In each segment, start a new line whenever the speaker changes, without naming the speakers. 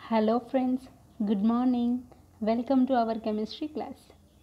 Hello friends, good morning. Welcome to our chemistry class.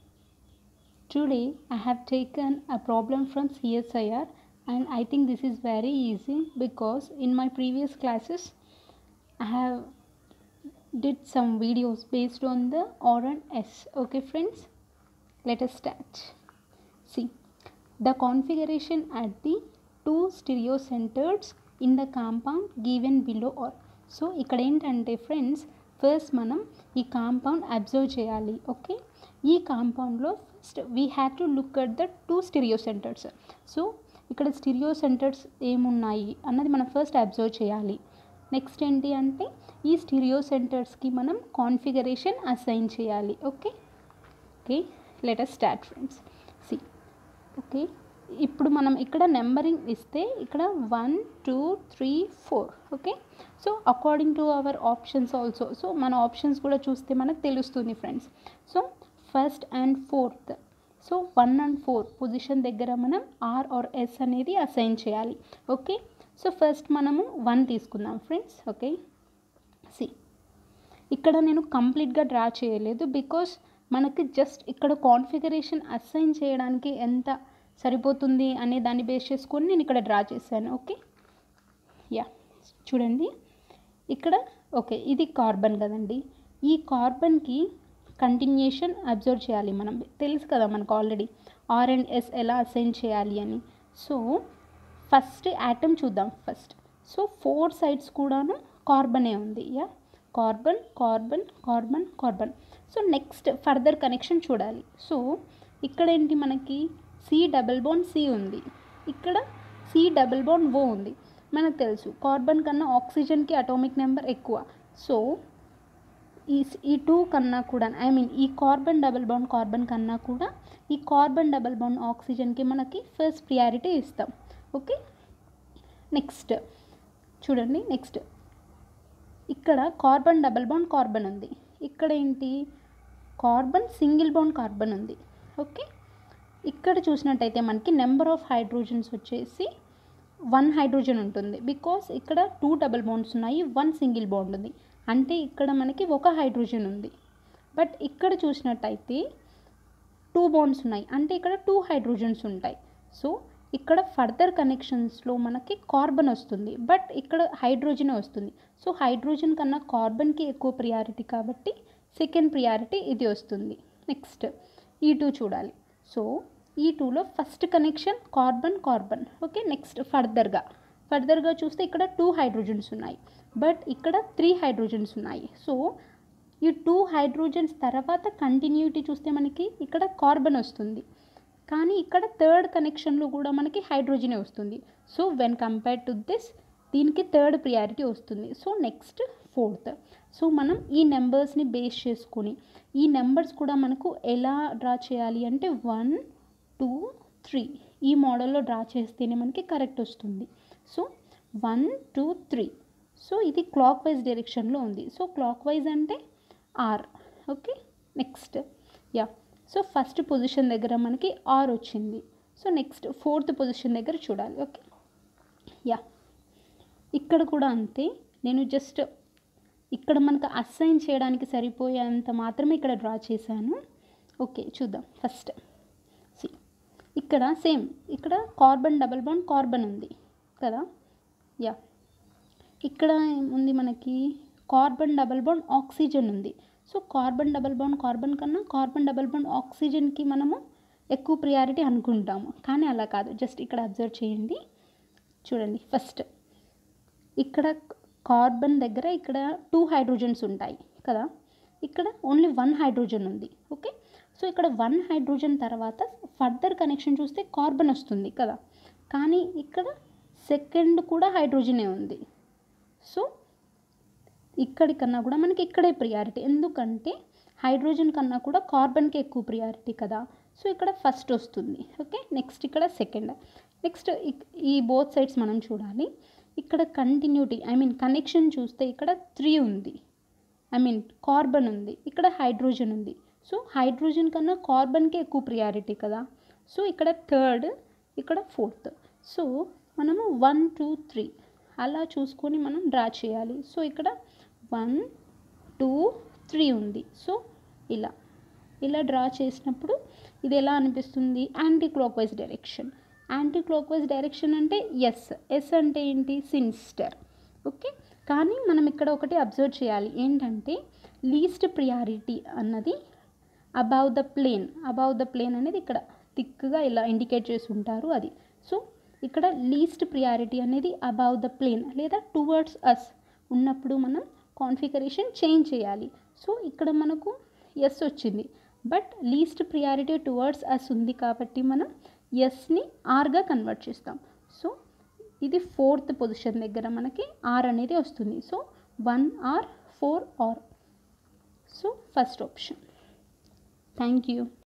Today I have taken a problem from CSIR and I think this is very easy because in my previous classes I have did some videos based on the R and S. Okay friends, let us start. See, the configuration at the two stereo centers in the compound given below or so ఇక్కడ ఏంటంటే friends first మనం ఈ compound observe చేయాలి okay ఈ కాంపౌండ్లో first we have to look at the two stereo centres so ఇక్కడ stereo centres ఏమున్నాయి అన్నది మనం ఫస్ట్ అబ్జర్వ్ చేయాలి నెక్స్ట్ ఏంటి అంటే ఈ స్టిరియో సెంటర్స్కి మనం కాన్ఫిగరేషన్ అసైన్ చేయాలి okay okay letter start friends see okay ఇప్పుడు మనం ఇక్కడ నెంబరింగ్ ఇస్తే ఇక్కడ one two three four okay so according to our options also so మన ఆప్షన్స్ కూడా చూస్తే మనకు తెలుస్తుంది friends so first and fourth so one and four position దగ్గర మనం ఆర్ ఆర్ ఎస్ అనేది అసైన్ చేయాలి ఓకే సో ఫస్ట్ మనము వన్ తీసుకుందాం ఫ్రెండ్స్ ఓకే సి ఇక్కడ నేను కంప్లీట్గా డ్రా చేయలేదు బికాస్ మనకి జస్ట్ ఇక్కడ కాన్ఫిగరేషన్ అసైన్ చేయడానికి ఎంత సరిపోతుంది అనే దాన్ని బేస్ చేసుకొని నేను ఇక్కడ డ్రా చేశాను ఓకే యా చూడండి ఇక్కడ ఓకే ఇది కార్బన్ కదండి ఈ కార్బన్కి కంటిన్యూషన్ అబ్జర్వ్ చేయాలి మనం తెలుసు కదా మనకు ఆల్రెడీ ఆర్ అండ్ ఎస్ ఎలా అసైన్ చేయాలి అని సో ఫస్ట్ యాటమ్ చూద్దాం ఫస్ట్ సో ఫోర్ సైడ్స్ కూడాను కార్బనే ఉంది yeah carbon carbon carbon carbon so next further connection చూడాలి సో ఇక్కడ ఏంటి మనకి సి డబుల్ బోన్ సి ఉంది ఇక్కడ సి డబుల్ బోన్ ఓ ఉంది మనకు తెలుసు కార్బన్ కన్నా ఆక్సిజన్కి అటామిక్ నెంబర్ ఎక్కువ సో ఈ ఈ టూ కన్నా కూడా ఐ మీన్ ఈ కార్బన్ డబుల్ బాండ్ కార్బన్ కన్నా కూడా ఈ కార్బన్ డబుల్ బాండ్ ఆక్సిజన్కి మనకి ఫస్ట్ ప్రియారిటీ ఇస్తాం ఓకే నెక్స్ట్ చూడండి నెక్స్ట్ ఇక్కడ కార్బన్ డబుల్ బాండ్ కార్బన్ ఉంది ఇక్కడ ఏంటి కార్బన్ సింగిల్ బాండ్ కార్బన్ ఉంది ఓకే ఇక్కడ చూసినట్టయితే మనకి నెంబర్ ఆఫ్ హైడ్రోజన్స్ వచ్చేసి వన్ హైడ్రోజన్ ఉంటుంది బికాస్ ఇక్కడ టూ డబుల్ బాండ్స్ ఉన్నాయి వన్ సింగిల్ బాండ్ ఉంది అంటే ఇక్కడ మనకి ఒక హైడ్రోజన్ ఉంది బట్ ఇక్కడ చూసినట్టయితే టూ బాండ్స్ ఉన్నాయి అంటే ఇక్కడ టూ హైడ్రోజన్స్ ఉంటాయి సో ఇక్కడ ఫర్దర్ కనెక్షన్స్లో మనకి కార్బన్ వస్తుంది బట్ ఇక్కడ హైడ్రోజన్ వస్తుంది సో హైడ్రోజన్ కన్నా కార్బన్కి ఎక్కువ ప్రియారిటీ కాబట్టి సెకండ్ ప్రియారిటీ ఇది వస్తుంది నెక్స్ట్ ఈ టూ చూడాలి సో ఈ టూలో first connection carbon carbon okay next ఫర్దర్గా ఫర్దర్గా చూస్తే ఇక్కడ టూ హైడ్రోజన్స్ ఉన్నాయి బట్ ఇక్కడ త్రీ హైడ్రోజన్స్ ఉన్నాయి సో ఈ టూ హైడ్రోజన్స్ తర్వాత కంటిన్యూటీ చూస్తే మనకి ఇక్కడ కార్బన్ వస్తుంది కానీ ఇక్కడ థర్డ్ కనెక్షన్లో కూడా మనకి హైడ్రోజనే వస్తుంది so when compare to this దీనికి థర్డ్ ప్రియారిటీ వస్తుంది సో నెక్స్ట్ ఫోర్త్ సో మనం ఈ నెంబర్స్ని బేస్ చేసుకొని ఈ నెంబర్స్ కూడా మనకు ఎలా డ్రా చేయాలి అంటే వన్ టూ త్రీ ఈ మోడల్లో డ్రా చేస్తేనే మనకి కరెక్ట్ వస్తుంది so one two three so ఇది క్లాక్ వైజ్ డైరెక్షన్లో ఉంది సో క్లాక్ వైజ్ అంటే R okay next yeah so first position దగ్గర మనకి ఆర్ వచ్చింది సో నెక్స్ట్ ఫోర్త్ పొజిషన్ దగ్గర చూడాలి ఓకే యా ఇక్కడ కూడా అంతే నేను జస్ట్ ఇక్కడ మనకు అసైన్ చేయడానికి సరిపోయేంత మాత్రమే ఇక్కడ డ్రా చేశాను ఓకే చూద్దాం ఫస్ట్ సి ఇక్కడ సేమ్ ఇక్కడ కార్బన్ డబల్ బాండ్ కార్బన్ ఉంది కదా యా ఇక్కడ ఉంది మనకి కార్బన్ డబల్ బాండ్ ఆక్సిజన్ ఉంది so carbon double bond carbon కన్నా కార్బన్ డబల్ బాండ్ ఆక్సిజన్కి మనము ఎక్కువ ప్రియారిటీ అనుకుంటాము కానీ అలా కాదు జస్ట్ ఇక్కడ అబ్జర్వ్ చేయండి చూడండి ఫస్ట్ ఇక్కడ కార్బన్ దగ్గర ఇక్కడ టూ హైడ్రోజన్స్ ఉంటాయి కదా ఇక్కడ ఓన్లీ వన్ హైడ్రోజన్ ఉంది ఓకే సో ఇక్కడ వన్ హైడ్రోజన్ తర్వాత ఫర్దర్ కనెక్షన్ చూస్తే కార్బన్ వస్తుంది కదా కానీ ఇక్కడ సెకండ్ కూడా హైడ్రోజనే ఉంది సో ఇక్కడి కన్నా కూడా మనకి ఇక్కడే ప్రియారిటీ ఎందుకంటే హైడ్రోజన్ కన్నా కూడా కార్బన్కి ఎక్కువ ప్రియారిటీ కదా సో ఇక్కడ ఫస్ట్ వస్తుంది ఓకే నెక్స్ట్ ఇక్కడ సెకండ్ నెక్స్ట్ ఈ బోత్ సైడ్స్ మనం చూడాలి ఇక్కడ కంటిన్యూటీ ఐ మీన్ కనెక్షన్ చూస్తే ఇక్కడ త్రీ ఉంది ఐ మీన్ కార్బన్ ఉంది ఇక్కడ హైడ్రోజన్ ఉంది సో హైడ్రోజన్ కన్నా కార్బన్కే ఎక్కువ ప్రియారిటీ కదా సో ఇక్కడ థర్డ్ ఇక్కడ ఫోర్త్ సో మనము వన్ టూ త్రీ అలా చూసుకొని మనం డ్రా చేయాలి సో ఇక్కడ వన్ టూ త్రీ ఉంది సో ఇలా ఇలా డ్రా చేసినప్పుడు ఇది ఎలా అనిపిస్తుంది anticlockwise direction anticlockwise direction అంటే ఎస్ ఎస్ అంటే ఏంటి సిన్స్టర్ ఓకే కానీ మనం ఇక్కడ ఒకటి అబ్జర్వ్ చేయాలి ఏంటంటే లీస్ట్ ప్రియారిటీ అన్నది above the plane above the plane అనేది ఇక్కడ థిక్గా ఇలా ఇండికేట్ చేసి ఉంటారు అది సో ఇక్కడ లీస్ట్ ప్రియారిటీ అనేది అబౌవ్ ద ప్లేన్ లేదా టువర్డ్స్ అస్ ఉన్నప్పుడు మనం కాన్ఫిగరేషన్ చేంజ్ చేయాలి సో ఇక్కడ మనకు ఎస్ వచ్చింది but least priority towards us ఉంది కాబట్టి మనం ఎస్ని ఆర్గా కన్వర్ట్ చేస్తాం సో ఇది ఫోర్త్ పొజిషన్ దగ్గర మనకి ఆర్ అనేది వస్తుంది so one R four R so first option thank you